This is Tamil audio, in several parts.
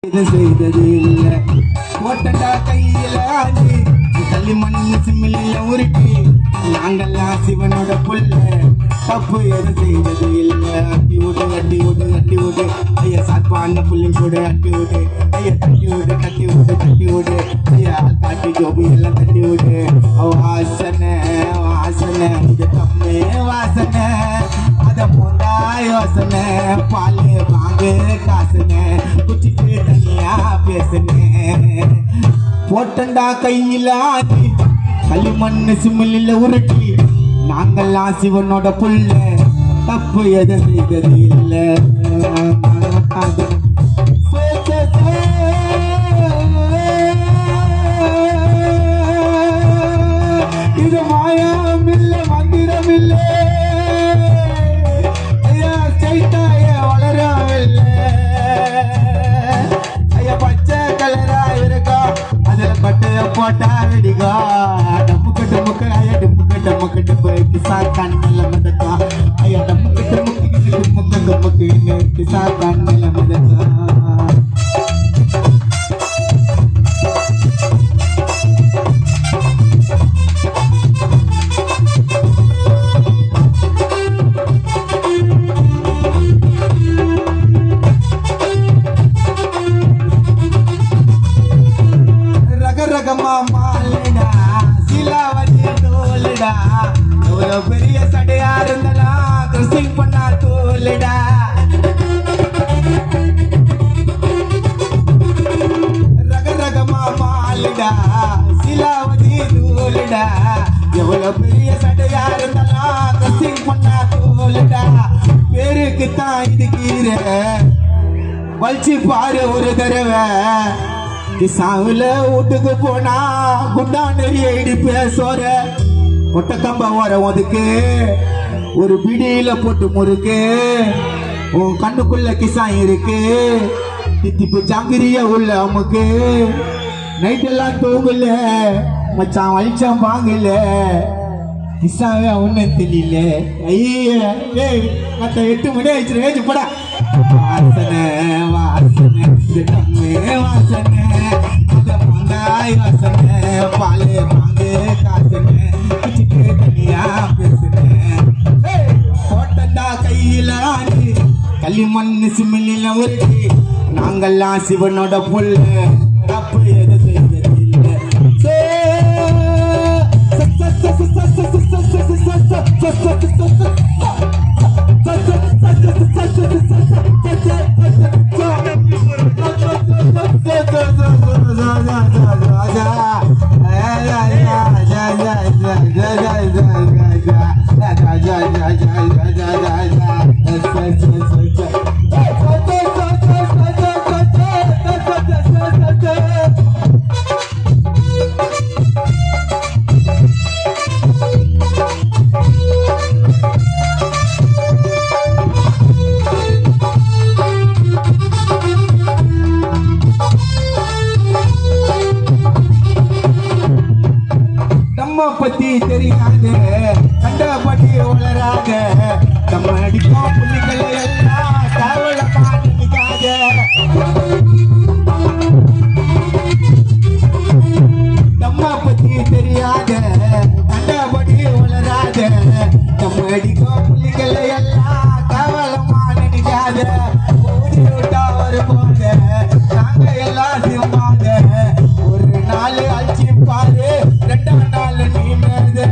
இது செய்தது இல்ல ஓட்டண்டா கையில ஆடி தள்ளி மண்ணு சிம்மில்ல உருட்டி நாங்கெல்லாம் சிவனோட புள்ள தப்பு எது செய்தது இல்ல அட்டி விடு அட்டி விடு அட்டி விடு ஐயா சாப்பான புள்ளி கூட அட்டி விடு ஐயா தட்டி விடு தட்டி விடு தட்டி விடு ஐயா காட்டி ஜோபி எல்லாம் தட்டி விடு அவ வாசனை வாசனை இது கம்மே வாசனை அத போந்தா யோசனை பாலு வாங்கு காசுனே குச்சிட்டு தனியா பேசுனே போட்டண்டா கையில ஆட்டி களிமண்ணு சிமிழில் உருட்டி நாங்கெல்லாம் சிவனோட புள்ள தப்பு எதை செய்தது இல்லை இது மாயம் இல்லை மந்திரம் இல்லை ஐயா ஸ்ட்ரைட்டா ஐயா வளரவில்லை ஐயா பச்சை கலரா இருக்கா அதுல பட்டைய போட்டா வெடிகா டம்முக்கு டம்முக்கு ஐயா டம்முக்கு டம்முக்கு டம்பு கிசா கண்ணில் மதக்கா ஐயா டம்முக்கு டம்முக்கு டம்முக்கு டம்முக்கு கிசா கண்ணில் மதக்கா ரக ரகமா மாலைடா சிலாவதி தோலுடா எவ்வளவு பெரிய சடையா இருந்தாலும் கிறிஸ்டின் பண்ணா தோலுடா ரக ரகமா மாலைடா சிலாவதி தோலுடா எவ்வளவு பெரிய சடையா இருந்தாலும் கிறிஸ்டின் பண்ணா தோலுடா பேருக்கு தான் இது கீரை வலிச்சு பாரு ஒரு தடவை கிசாவுல வீட்டுக்கு போனா குண்டான இடிப்பே சோற ஒட்டக்கம்ப ஓர ஒதுக்கு ஒரு பிடியில போட்டு முறுக்கு உன் கண்ணுக்குள்ள கிசா இருக்கு தித்திப்பு ஜாங்கிரிய உள்ள அமுக்கு நைட் எல்லாம் தூங்கல மச்சான் வலிச்சான் வாங்கல கிசாவே ஒன்னும் தெரியல ஐயா ஏய் மத்த எட்டு மணி ஆயிடுச்சு ஏச்சு போடா வாசனை வாசனை இது கம்மு வாசனை இது மங்காய் வாசனை பாலு வாங்கு காசுனே குச்சிட்டு தனியா பேசுனேன் போட்டண்டா கையில ஆடி களிமண் சிமிழில உருட்டி நாங்கெல்லாம் சிவனோட புல்லு தப்பு எது செய்தது இல்லை சே நம்ம பத்தி தெரியாது கண்ட பத்தி வளராத நம்ம அடிப்போம் புள்ளிகளை எல்லாம் தவள பாட்டுக்காக நம்ம பத்தி தெரியாத கண்டபடி வளராத நம்ம அடிப்போம் புள்ளிகளை எல்லாம் கவலமா நினைக்காத ஓடி விட்டா வருவாங்க நாங்க எல்லாம் சிவமாங்க ஒரு நாள் அழிச்சு பாரு ரெண்டாம் நாள் நீ மேத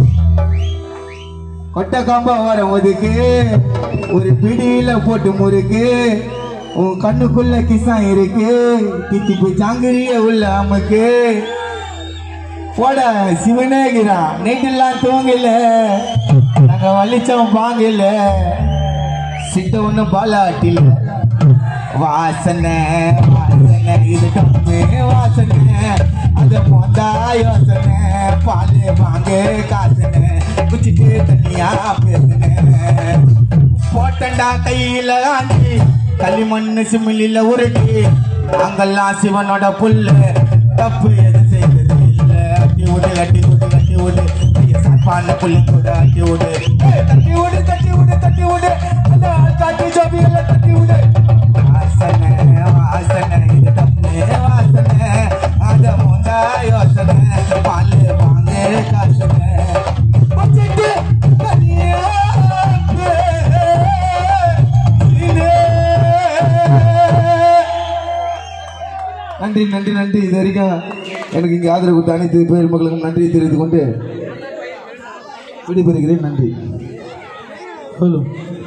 கொட்டை காம்பா வர ஒதுக்கு ஒரு பிடியில போட்டு முறுக்கு உன் கண்ணுக்குள்ள கிசம் இருக்கு தித்திப்பு ஜாங்கிரிய உள்ள அமுக்கு போட சிவனேகிரா நைட்டெல்லாம் தூங்கல நாங்க வலிச்சோம் பாங்கல சித்த ஒண்ணு பாலாட்டில் வாசனை வாசனை இது கம்மு வாசனை அது போந்தா யோசனை பாலு வாங்க காசனை குச்சிட்டு தனியா பேசுனேன் போட்டண்டா கையில ஆண்டி களிமண்ணு சிமிழில உருட்டி நாங்கெல்லாம் சிவனோட புல்லு தப்பு எது செய்தது இல்ல அட்டி விடு அட்டி விடு அட்டி விடு ஐயா சாப்பான புள்ளி கூட அட்டி விடு ஏய், தட்டி விடு தட்டி விடு தட்டி விடு அந்த காட்டி ஜோபிகளை தட்டி விடு வாசனை வாசனை இது நன்றி நன்றி நன்றி இது வரைக்கும் எனக்கு இங்கே ஆதரவு கொடுத்த அனைத்து பேர் மக்களுக்கும் நன்றி தெரிவித்துக் கொண்டு விடைபெறுகிறேன் நன்றி ஹலோ